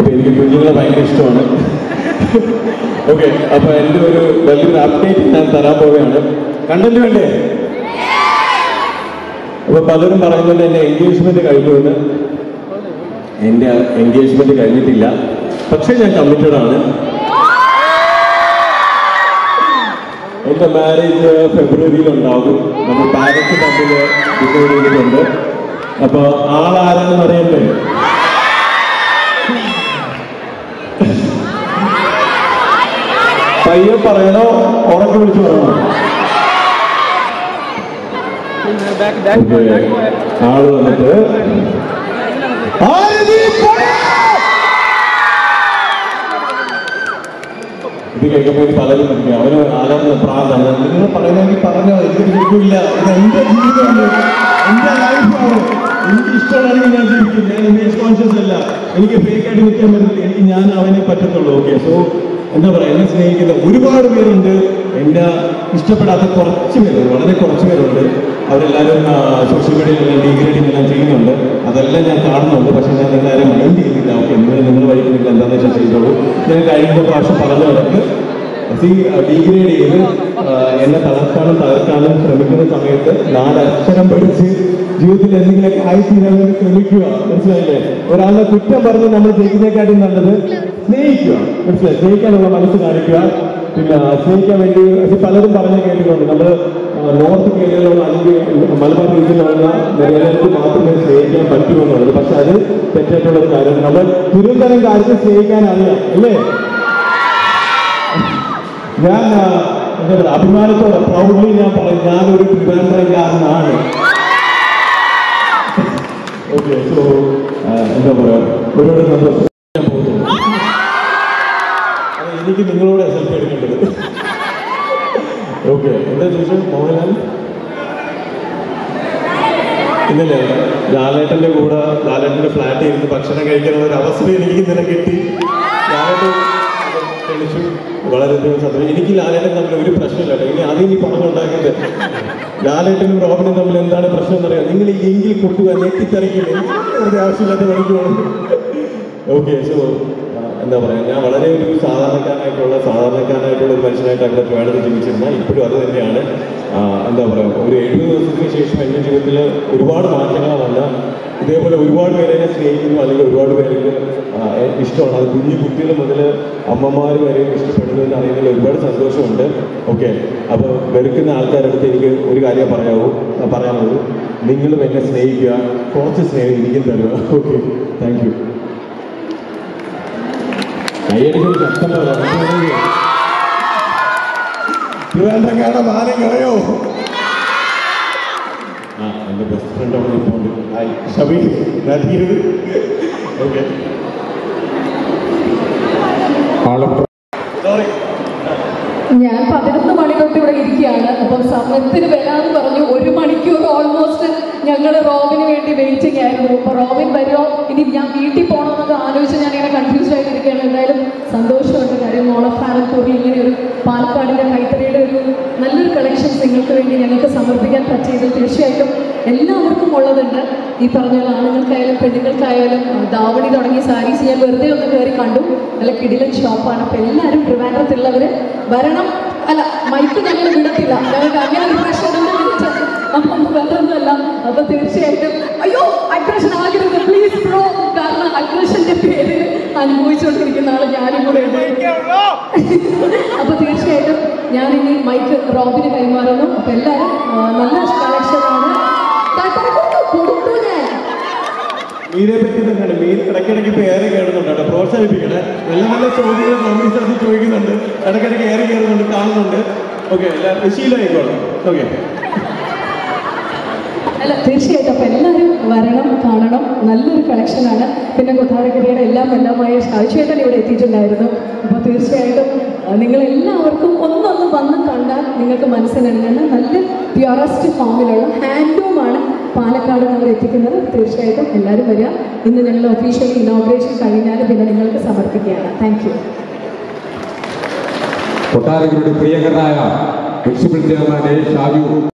അപ്പൊ എനിക്ക് കുഞ്ഞുങ്ങളെ ഭയങ്കര ഇഷ്ടമാണ് ഓക്കെ അപ്പൊ എൻ്റെ ഒരു വലിയൊരു അപ്ഡേറ്റ് ഞാൻ തരാൻ പോവുകയാണ് കണ്ടന്റ് വേണ്ടേ അപ്പൊ പലരും പറയുന്നുണ്ട് എന്റെ എൻഗേജ്മെന്റ് കഴിഞ്ഞു എന്ന് എന്റെ എൻഗേജ്മെന്റ് കഴിഞ്ഞിട്ടില്ല പക്ഷെ ഞാൻ കമ്മിറ്റഡ് ആണ് എന്റെ മാരേജ് ഫെബ്രുവരിയിൽ ഉണ്ടാകും നമ്മൾ പാരന്റ് തമ്മിൽ ഡിസൈഡ് ചെയ്തിട്ടുണ്ട് അപ്പൊ ആളാരാണെന്ന് അറിയണ്ടേ പയ്യെ പറയണോ ഉറക്കെ വിളിച്ചു പറയണോ ഓക്കേ. ആള് വന്നിട്ട് ആരതി പടയ! ഇത് കേൾക്കുമ്പോൾ പലരും ഇരിക്കും. അവന് ആരാണ് പ്രാന്താണ് നിങ്ങൾ പറയുന്നെങ്കിൽ പറഞ്ഞോ എനിക്ക് കേൾക്കില്ല ഇത് എന്റെ ജീവിതമാണ് എന്റെ ലൈഫാണ് എനിക്ക് ഇഷ്ടമാണെങ്കിൽ ഞാൻ ജീവിക്കും ഞാൻ ഇമേജ് കോൺഷ്യസ് അല്ല എനിക്ക് ഫേക്ക് ആയിട്ട് നിൽക്കാൻ പറ്റില്ല എനിക്ക് ഞാൻ അവനെ പറ്റത്തുള്ളൂ ഓക്കെ സോ എന്താ പറയാ എന്നെ സ്നേഹിക്കുന്ന ഒരുപാട് പേരുണ്ട് എന്റെ ഇഷ്ടപ്പെടാത്ത കുറച്ച് പേരുണ്ട് വളരെ കുറച്ച് പേരുണ്ട് അവരെല്ലാവരും സോഷ്യൽ മീഡിയയിലെല്ലാം ഡീഗ്രേഡിംഗ് എല്ലാം ചെയ്യുന്നുണ്ട് അതെല്ലാം ഞാൻ കാണുന്നുണ്ട് പക്ഷെ ഞാൻ നിങ്ങളാരും മൈൻഡ് ചെയ്യുന്നില്ല ഓക്കെ നിങ്ങൾ നിങ്ങൾ വഴിക്ക് നിങ്ങൾ എന്താണെന്ന് വെച്ചാൽ ചെയ്തോളൂ ഞാൻ കഴിഞ്ഞ പ്രാവശ്യം പറഞ്ഞവർക്ക് സി ഡീഗ്രേഡ് ചെയ്ത് ആ, എന്നെ തളർത്താനും തകർക്കാനും ശ്രമിക്കുന്ന സമയത്ത് നാലക്ഷരം പഠിച്ച് ജീവിതത്തിൽ എന്തെങ്കിലുമൊക്കെ ആയിത്തീരാൻ വേണ്ടി ശ്രമിക്കുക മനസ്സിലായില്ലേ ഒരാളെ കുറ്റം പറഞ്ഞ് നമ്മൾ ജയിക്കുന്നതിനെക്കാട്ടും നല്ലത് സ്നേഹിക്കുക മനസ്സിലായി സ്നേഹിക്കാനുള്ള മനസ്സ് കാണിക്കുക പിന്നെ സ്നേഹിക്കാൻ വേണ്ടി ഇത് പലരും പറഞ്ഞു കേട്ടിട്ടുണ്ട് നമ്മൾ നോർത്ത് കേരളയിലുള്ള അല്ലെങ്കിൽ മലബാർ റീജിയനിലുള്ള നിലനിൽപ്പ് മാത്രമേ സ്നേഹിക്കാൻ പറ്റൂ എന്നുള്ളത് പക്ഷെ അത് തെറ്റായിട്ടുള്ള ഒരു കാര്യമാണ് നമ്മൾ തിരുവനന്തപുരംകാർക്ക് സ്നേഹിക്കാൻ അറിയാം അല്ലേ ഞാൻ ആ, എന്താ പറയുക അഭിമാനത്തോടെ പ്രൗഡ്ലി ഞാൻ പറയും ഞാനൊരു തിരുവനന്തപുരംകാരനാണ് ഓക്കെ സോ എന്താ പറയാ ഒരുപാട് സന്തോഷം ഞാൻ പോകുന്നു അത് എനിക്ക് നിങ്ങളോട് സെൽഫി എടുക്കേണ്ടത് ഓക്കെ എന്താ ചോദിച്ചു മോഹൻലാൽ ഇന്നലെ ലാലേട്ടന്റെ കൂടെ ലാലേട്ടന്റെ ഫ്ലാറ്റിൽ ഇരുന്ന് ഭക്ഷണം കഴിക്കാനുള്ള ഒരു അവസരം എനിക്ക് ഇന്നലെ കിട്ടി ലാലേട്ടൻ ക്ഷണിച്ചു വളരെയധികം സന്തോഷം എനിക്ക് ലാലേട്ടൻ തമ്മിൽ ഒരു പ്രശ്നമില്ല കേട്ടോ ഇനി അത് ഇനി പറഞ്ഞുണ്ടാക്കിയത് ലാലേട്ടനും റോബിനും തമ്മിൽ എന്താണ് പ്രശ്നം എന്നറിയാം നിങ്ങൾ ഈ എങ്കിൽ കൊട്ടുക ഞെട്ടിത്തെറിക്കില്ല ഒരു ആവശ്യമില്ലാത്ത പണിക്കുവാണ് ഓക്കെ സോ എന്താ പറയുക ഞാൻ വളരെ ഒരു സാധാരണക്കാരനായിട്ടുള്ള സാധാരണക്കാരനായിട്ടുള്ള ഒരു മനുഷ്യനായിട്ട് അവിടെ ട്രിവാൻഡ്രത്ത് ജീവിച്ചിരുന്ന ഇപ്പോഴും അത് തന്നെയാണ് ആ, എന്താ പറയുക ഒരു എഴുപത് ദിവസത്തിന് ശേഷം എൻ്റെ ജീവിതത്തിൽ ഒരുപാട് മാറ്റങ്ങളാണ് വന്ന ഇതേപോലെ ഒരുപാട് പേരെ എന്നെ സ്നേഹിക്കുന്നു അല്ലെങ്കിൽ ഒരുപാട് പേർക്ക് ആ, എ- ഇഷ്ടമാണ് അത് കുഞ്ഞു കുട്ടികൾ മുതൽ അമ്മമാർ വരെ ഇഷ്ടപ്പെടുന്നു എന്ന് അറിയുന്നതിൽ ഒരുപാട് സന്തോഷമുണ്ട് ഓക്കെ അപ്പോൾ വെറുക്കുന്ന ആൾക്കാരുടെ അടുത്ത് എനിക്ക് ഒരു കാര്യം പറയാവൂ ആ, പറയാനുള്ളൂ നിങ്ങളും എന്നെ സ്നേഹിക്കുക കുറച്ച് സ്നേഹം എനിക്കും തരുക ഓക്കെ താങ്ക് യു കൈയടിക്കുന്ന ശക്തം തിരുവനന്തപുരം മാനം കളയോ ആ എൻ്റെ ബെസ്റ്റ് ഫ്രണ്ട് അവിടെ നിൽപ്പുണ്ട് hi Shabi Nadeer okay sorry ഞാൻ പതിനൊന്ന് മണി തൊട്ട് ഇവിടെ ഇരിക്കുകയാണ് അപ്പം സമയത്തിന് വരാമെന്ന് പറഞ്ഞു ഒരു മണിക്കൂർ ഓൾമോസ്റ്റ് ഞങ്ങൾ റോബിന് വേണ്ടി വെയിറ്റിംഗ് ആയിരുന്നു അപ്പോൾ റോബിൻ വരുമോ ഇനി ഞാൻ വീട്ടിൽ പോകണമെന്നൊക്കെ ആലോചിച്ച് ഞാൻ ഇങ്ങനെ കൺഫ്യൂസ്ഡ് ആയിട്ടിരിക്കുകയാണ് എന്തായാലും സന്തോഷമുണ്ട് കാര്യം മോളഫാനക്കൂറിൽ ഇങ്ങനെ ഒരു പാലക്കാടിൻ്റെ കൈത്തറിയുടെ ഒരു നല്ലൊരു കളക്ഷൻസ് നിങ്ങൾക്ക് വേണ്ടി ഞങ്ങൾക്ക് സമർപ്പിക്കാൻ പറ്റിയതിൽ തീർച്ചയായിട്ടും എല്ലാവർക്കും ഉള്ളതുണ്ട് ഈ പറഞ്ഞ പോലെ ആണുങ്ങൾക്കായാലും പെണ്ണുങ്ങൾക്കായാലും ആ, ധാവണി തുടങ്ങിയ സാരീസ് ഞാൻ വെറുതെ ഒന്ന് കയറി കണ്ടു നല്ല കിടിലൻ ഷോപ്പാണ് അപ്പോൾ എല്ലാവരും ട്രിവാൻഡ്രത്തുള്ളവർ വരണം അല്ല മൈക്ക് ഞങ്ങൾ വിടത്തില്ല ഞങ്ങൾക്ക് അങ്ങനെ ഒരു പ്രശ്നമുണ്ട് അപ്പം വേറൊന്നുമല്ല അപ്പൊ തീർച്ചയായിട്ടും അയ്യോ അഗ്രഷൻ ആകരുത് പ്ലീസ് ബ്രോ കാരണം അഗ്രഷന്റെ പേര് അനുഭവിച്ചുകൊണ്ടിരിക്കുന്ന ആള് ഞാനും കൂടെ ഉണ്ട് അപ്പൊ തീർച്ചയായിട്ടും ഞാൻ ഇനി മൈക്ക് റോബിന് കൈമാറുന്നു അപ്പൊ എല്ലാവരും ആ, നല്ല കളക്ഷനാണ് കൊടുത്തു ഞാൻ മീനെ പറ്റി തന്നെയാണ് മീൻ ഇടയ്ക്കിടയ്ക്ക് ഇപ്പോൾ ഏറെ കയറുന്നുണ്ട് കേട്ടോ പ്രോത്സാഹിപ്പിക്കണേ നല്ല നല്ല ചോദ്യങ്ങൾ കമ്മ്യൂണിസ്റ്റ് ചോദിക്കുന്നുണ്ട് ഇടയ്ക്കിടയ്ക്ക് ഏറെ കയറുന്നുണ്ട് കാണുന്നുണ്ട് ഓക്കെ ശീലമായിക്കോളാം ഓക്കെ അല്ല തീർച്ചയായിട്ടും അപ്പം എല്ലാവരും വരണം കാണണം നല്ലൊരു കളക്ഷനാണ് പിന്നെ കൊട്ടാരക്കരയുടെ എല്ലാം എല്ലാമായ കാഴ്ചയേട്ടൻ ഇവിടെ എത്തിയിട്ടുണ്ടായിരുന്നു അപ്പോൾ തീർച്ചയായിട്ടും ആ, നിങ്ങളെല്ലാവർക്കും ഒന്നൊന്ന് വന്ന് കണ്ടാൽ നിങ്ങൾക്ക് മനസ്സിലിണങ്ങുന്ന നല്ല പ്യുറസ്റ്റ് ഫോമിലുള്ള ഹാൻഡ്ലൂമാണ് പാലക്കാട് നമ്മൾ എത്തിക്കുന്നത് തീർച്ചയായിട്ടും എല്ലാവരും വരിക ഇന്ന് ഞങ്ങൾ ഒഫീഷ്യലി ഇനോഗ്രേഷൻ കഴിഞ്ഞാൽ പിന്നെ നിങ്ങൾക്ക് സമർപ്പിക്കുകയാണ് താങ്ക് യു കൊട്ടാരക്കരുടെ പ്രിയങ്കരനായ മുനിസിപ്പൽ ചെയർമാൻ എ ഷാജു